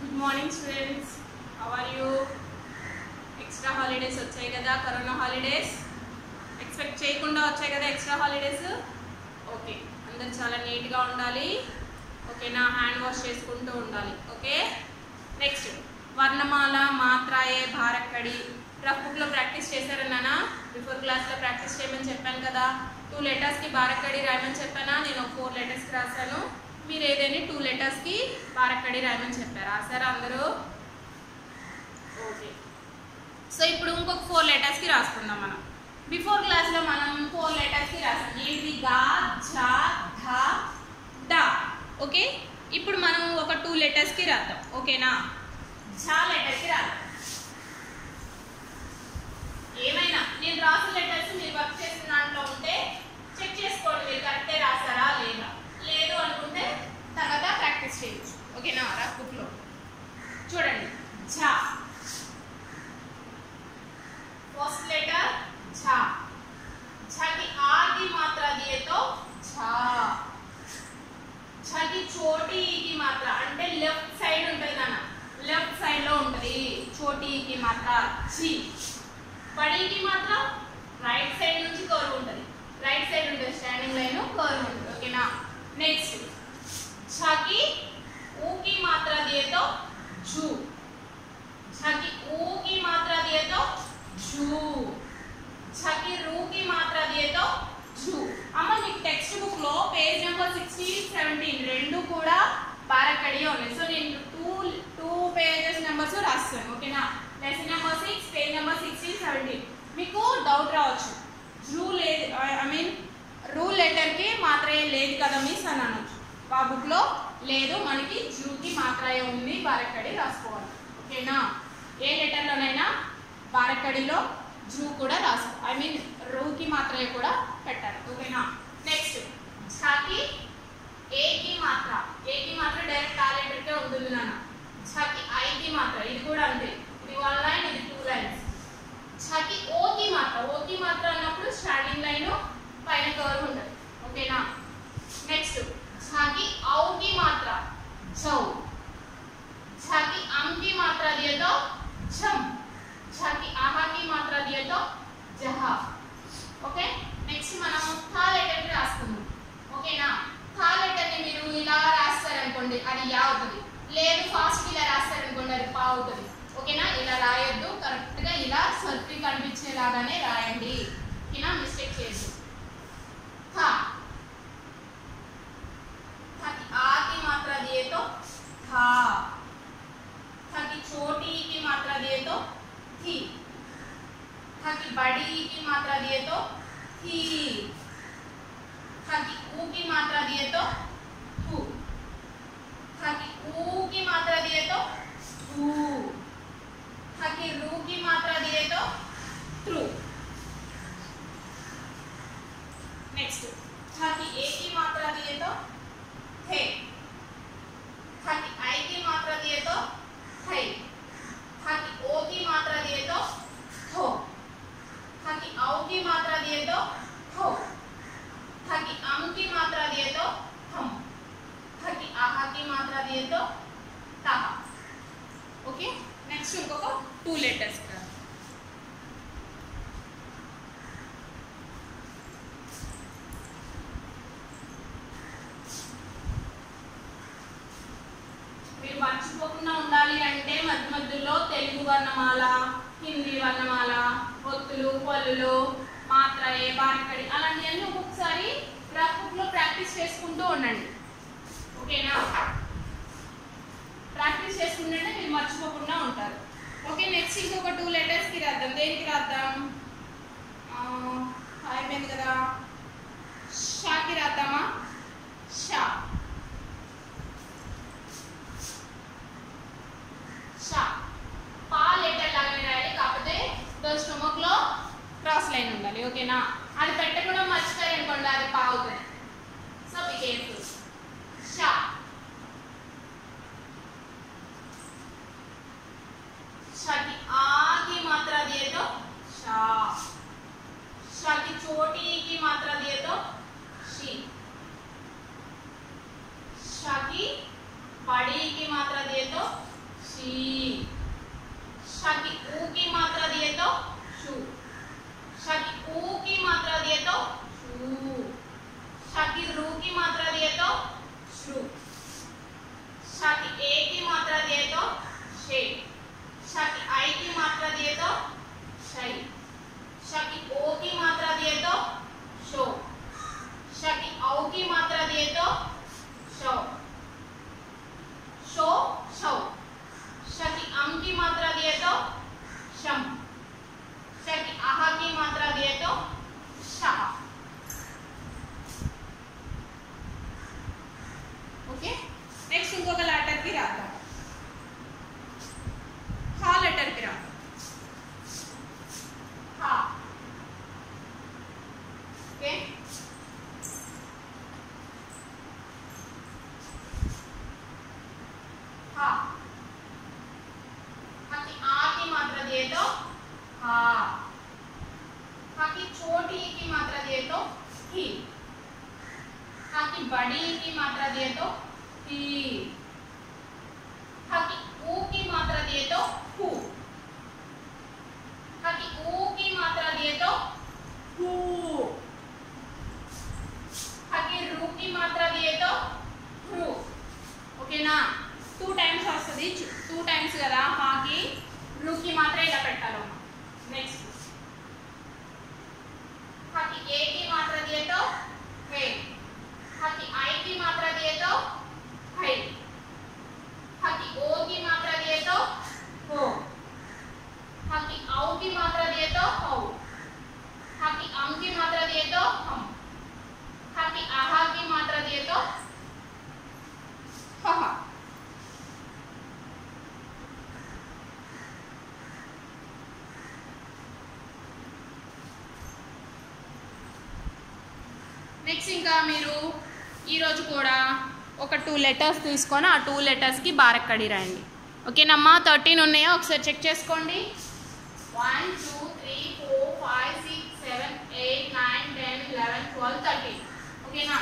good morning students how are you extra holidays వచ్చాయి కదా corona holidays expect చేయకుండా వచ్చాయి కదా ఎక్స్ట్రా హాలిడేస్ ఓకే అందరు చాలా నీట్గా ఉండాలి ఓకేనా హ్యాండ్ వాష్ చేసుకుంటూ ఉండాలి ఓకే నెక్స్ట్ వర్ణమాల మాత్రాయే భారక్కడి రఫ్ బుక్లో ప్రాక్టీస్ చేశారన్నానా బిఫోర్ క్లాస్లో ప్రాక్టీస్ చేయమని చెప్పాను కదా టూ లెటర్స్కి భారక్కడి రాయమని చెప్పానా నేను ఒక ఫోర్ లెటర్స్కి రాశాను మీరు ఏదైనా టూ లెటర్స్కి భారక్కడి రాయమని చెప్పారు రాశారా అందరూ ఓకే సో ఇప్పుడు ఇంకొక ఫోర్ లెటర్స్కి రాసుకుందాం మనం బిఫోర్ క్లాస్లో మనం ఫోర్ లెటర్స్కి రాసాం ఏంటి గా ఝ ధ డ ఓకే ఇప్పుడు మనం ఒక టూ లెటర్స్కి రాద్దాం ఓకేనా ఝ లెటర్కి రాద్దాం ఏమైనా నేను రాసిన లెటర్స్ మీరు వర్క్ చేసిన దాంట్లో ఉంటే చెక్ చేసుకోండి మీరు కరెక్టే రాసారా లేదా లేదు అనుకుంటే తర్వాత ప్రాక్టీస్ చేయొచ్చు ఓకేనా రఫ్ బుక్లో చూడండి ఝ फर्स्ट लेटर झा झा की आ की मात्रा दिए तो झा झ की छोटी ई की मात्रा అంటే లెఫ్ట్ సైడ్ ఉంటది నాన్న లెఫ్ట్ సైడ్ లో ఉంటది छोटी ई की मात्रा చి బడి की मात्रा రైట్ సైడ్ నుంచి కర్వ్ ఉంటది రైట్ సైడ్ ఉంటది స్టాండింగ్ లైన్ కర్వ్ ఉంటది ఓకేనా నెక్స్ట్ झ की ऊ की मात्रा दिए तो झू झ की ऊ की मात्रा दिए तो झू झ की रू की मात्रा दिए तो झू అమ్మ మీకు టెక్స్ట్ బుక్ లో పేజ్ నెంబర్ సిక్స్టీన్ సెవెంటీన్ రెండు కూడా బారకడియే ఉన్నాయి సో నేను టూ టూ పేజెస్ నెంబర్స్ రాస్తాను ఓకేనా lesson number six page number sixteen seventeen మీకు డౌట్ రావచ్చు రూ లేదు ఐ మీన్ రూల్ లెటర్కి మాత్రమే లేదు కదా మిస్ అని అనొచ్చు ఆ బుక్లో లేదు మనకి జూకి మాత్రమే ఉంది బారకడి రాసుకోవాలి ఓకేనా ఏ లెటర్లోనైనా బారకడిలో జూ కూడా రాసు ఐ మీన్ రూకి మాత్రమే కూడా పెట్టాలి ఓకేనా నెక్స్ట్ ఝాకి ఏకి మాత్ర ఏకి మాత్ర డైరెక్ట్ ఆ లెటర్కే ఉంటుంది నాన్న ఝాకి ఐకి మాత్ర ఇది కూడా అంతే ఇది వన్ లైన్ ఇది టూ లైన్స్ ఝాకి ఓకి మాత్ర ఓకి మాత్ర అన్నప్పుడు స్టాండింగ్ లైన్ పైన కర్వ్ ఉంటుంది ఓకేనా నెక్స్ట్ ఝాకి ఔకి మాత్ర ఝౌ ఝాకి అంకి మాత్ర दिए तो झम झ की आहा की मात्रा दिए तो जहा ఓకే నెక్స్ట్ మనం థా లెటర్ ని రాసుకుందాం ఓకేనా థా లెటర్ ని మీరు ఇలా రాస్తారనుకోండి అది యా అవుతుంది లేదు ఫాస్ట్ ఇలా రాస్తారనుకోండి అది పా అవుతుంది ఓకేనా ఇలా రాయొద్దు కరెక్ట్ గా ఇలా సర్కిల్ కనిపించేలాగానే రాయండి ఓకేనా మిస్టేక్ చేయొద్దు థా థా की आ की मात्रा दिए तो था था की छोटी ई की मात्रा दिए तो थी था की बड़ी ई की मात्रा दिए तो थी था की ऊ की मात्रा दिए तो थू था की ऊ की मात्रा दिए तो थू था की रू की मात्रा दिए तो थ्रू नेक्स्ट था की ए की मात्रा दिए तो थे था की आई की मात्रा दिए तो थई था की ओ की मात्रा दिए तो थो था की औ की मात्रा दिए तो थो था की अम की मात्रा दिए तो हम था की आहा की मात्रा दिए तो ताहा ఓకే నెక్స్ట్ ఇంకొక టూ లెటర్స్ మీరు మర్చిపోకుండా ఉండాలి అంటే మధ్య మధ్యలో తెలుగు వర్ణమాల హిందీ వర్ణమాల ఒత్తులు పల్లులు మాత్రయే బారకడి అలాంటివన్నీ ఒక్కొక్కసారి రఫ్ బుక్ లో ప్రాక్టీస్ చేసుకుంటూ ఉండండి ఓకేనా ప్రాక్టీస్ చేసుకుంటే మీరు మర్చిపోకుండా ఉంటారు ఓకే నెక్స్ట్ ఇంకొక టూ లెటర్స్ కి రాద్దాం దేనికి రాద్దాం ఆ, అయిపోయింది కదా షాకి రాద్దామా షా షా పా లెటర్ లాగానే రాయాలి కాకపోతే స్టొమక్ లో క్రాస్ లైన్ ఉండాలి ఓకేనా అది పెట్టకుండా మర్చిపోయారనుకోండి అది పా అవుతుంది సో బి కేర్ఫుల్ షా शा की आ की मात्रा दिए तो शा शा की छोटी ई की मात्रा दिए तो शी शा की बड़ी ई की मात्रा दिए तो शी श की ऊ की मात्रा दिए तो शु श की ऊ की मात्रा दिए तो शू श की रू की मात्रा दिए तो श्रु श की ए की मात्रा दिए तो शे श की आई की मात्रा दिए तो शई श की ओ की मात्रा दिए तो शो श की औ की मात्रा दिए तो शो शो शौ श की अम की मात्रा दिए तो शम श की आह की मात्रा दिए तो शाह ఓకే నెక్స్ట్ ఇంకొక లెటర్ కి రాద్దాం హా లెటర్ కి రాద్దాం హా ఓకే हा हा की आ की मात्रा दिए तो हा हा की छोटी ई की मात्रा दिए तो ही हा की बड़ी ई की मात्रा दिए तो ही हा की ऊ की मात्रा दिए तो हु हा की ऊ की मात्रा दिए तो हु हा की रू की मात्रा दिए तो रू ఓకేనా టూ టైమ్స్ వస్తుంది టూ టైమ్స్ కదా హాకి రూకి మాత్రం ఇలా పెట్టాలి నెక్స్ట్ హాకి ఏ కి మాత్ర దిए तो हे హాకి ఐ की मात्रा दिए तो है హాకి ओ की मात्रा दिए तो हो హాకి औ की मात्रा दिए तो हौ హాకి अम की मात्रा दिए तो हम హాకి आहा की मात्रा दिए तो हा నెక్స్ట్ ఇంకా మీరు ఈరోజు కూడా ఒక టూ లెటర్స్ తీసుకొని ఆ టూ లెటర్స్కి బారక్కడి రాయండి ఓకేనమ్మా థర్టీన్ ఉన్నాయా ఒకసారి చెక్ చేసుకోండి one two three four five six seven eight nine ten eleven twelve thirteen ఓకేనా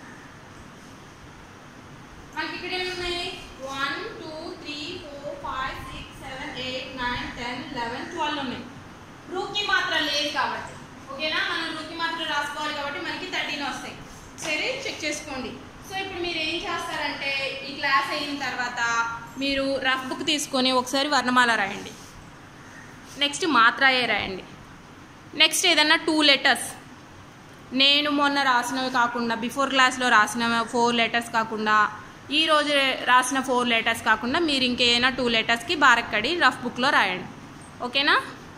మనకి ఇక్కడ ఏమి ఉన్నాయి one two three four five six seven eight nine ten eleven twelve ఉన్నాయి రూకి మాత్రం లేదు కాబట్టి ఓకేనా మనం రూకి మాత్రం రాసుకోవాలి కాబట్టి మనకి థర్టీన్ వస్తాయి సరే చెక్ చేసుకోండి సో ఇప్పుడు మీరు ఏం చేస్తారంటే ఈ క్లాస్ అయిన తర్వాత మీరు రఫ్ బుక్ తీసుకొని ఒకసారి వర్ణమాల రాయండి నెక్స్ట్ మాత్రాయే రాయండి నెక్స్ట్ ఏదన్నా టూ లెటర్స్ నేను మొన్న రాసినవి కాకుండా బిఫోర్ క్లాస్లో రాసిన ఫోర్ లెటర్స్ కాకుండా ఈ రోజు రాసిన ఫోర్ లెటర్స్ కాకుండా మీరు ఇంకేమైనా టూ లెటర్స్కి బారక్కడి రఫ్ బుక్లో రాయండి ఓకేనా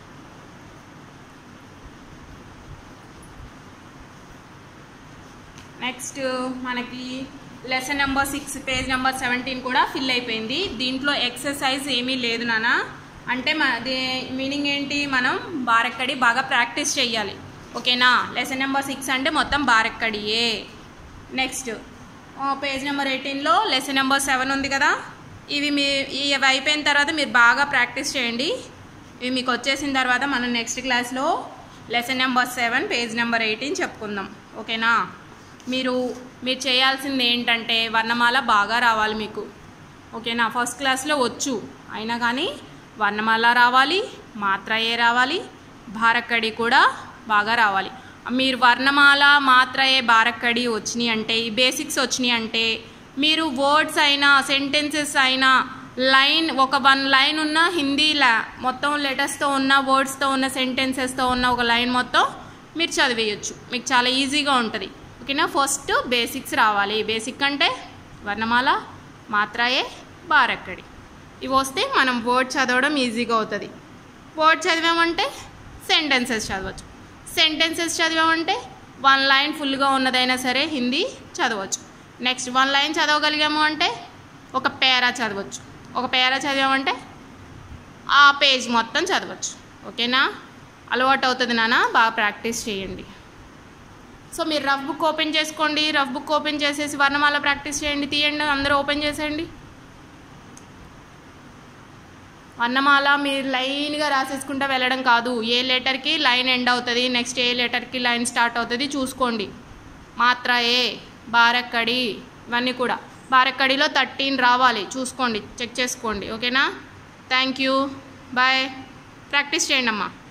నెక్స్ట్ మనకి lesson number six page number seventeen కూడా ఫిల్ అయిపోయింది దీంట్లో ఎక్సర్సైజ్ ఏమీ లేదు నాన్న అంటే దే మీనింగ్ ఏంటి మనం బారక్కడి బాగా ప్రాక్టీస్ చేయాలి ఓకేనా లెసన్ నెంబర్ సిక్స్ అంటే మొత్తం బారక్కడియే నెక్స్ట్ పేజ్ నెంబర్ ఎయిటీన్లో లెసన్ నెంబర్ సెవెన్ ఉంది కదా ఇవి మీ ఇవి అయిపోయిన తర్వాత మీరు బాగా ప్రాక్టీస్ చేయండి ఇవి మీకు వచ్చేసిన తర్వాత మనం నెక్స్ట్ క్లాస్లో lesson number seven page number eighteen చెప్పుకుందాం ఓకేనా మీరు మీరు చేయాల్సింది ఏంటంటే వర్ణమాల బాగా రావాలి మీకు ఓకేనా ఫస్ట్ క్లాస్లో వచ్చు అయినా కానీ వర్ణమాల రావాలి మాత్రయే రావాలి భారక్కడి కూడా బాగా రావాలి మీరు వర్ణమాల మాత్రయే బారక్కడి వచ్చినాయి అంటే ఈ బేసిక్స్ వచ్చినాయి అంటే మీరు వర్డ్స్ అయినా సెంటెన్సెస్ అయినా లైన్ ఒక వన్ లైన్ ఉన్న హిందీ లా మొత్తం లెటర్స్తో ఉన్న వర్డ్స్తో ఉన్న సెంటెన్సెస్తో ఉన్న ఒక లైన్ మొత్తం మీరు చదివేయచ్చు మీకు చాలా ఈజీగా ఉంటుంది ఓకేనా ఫస్ట్ బేసిక్స్ రావాలి బేసిక్ అంటే వర్ణమాల మాత్రాయే బారక్కడి ఇవి వస్తే మనం వర్డ్ చదవడం ఈజీగా అవుతుంది వర్డ్ చదివామంటే సెంటెన్సెస్ చదవచ్చు సెంటెన్సెస్ చదివామంటే వన్ లైన్ ఫుల్గా ఉన్నదైనా సరే హిందీ చదవచ్చు నెక్స్ట్ వన్ లైన్ చదవగలిగాము అంటే ఒక పేరా చదవచ్చు ఒక పేరా చదివామంటే ఆ పేజ్ మొత్తం చదవచ్చు ఓకేనా అలవాటు అవుతుంది నాన్న బాగా ప్రాక్టీస్ చేయండి సో మీరు రఫ్ బుక్ ఓపెన్ చేసుకోండి రఫ్ బుక్ ఓపెన్ చేసేసి వర్ణమాల ప్రాక్టీస్ చేయండి తీయండి అందరూ ఓపెన్ చేసేయండి వర్ణమాల మీరు లైన్గా రాసేసుకుంటూ వెళ్ళడం కాదు ఏ లెటర్కి లైన్ ఎండ్ అవుతుంది నెక్స్ట్ ఏ లెటర్కి లైన్ స్టార్ట్ అవుతుంది చూసుకోండి మాత్ర ఏ బారక్కడి ఇవన్నీ కూడా బారక్కడిలో థర్టీన్ రావాలి చూసుకోండి చెక్ చేసుకోండి ఓకేనా థ్యాంక్ యూ బాయ్ ప్రాక్టీస్ చేయండి అమ్మా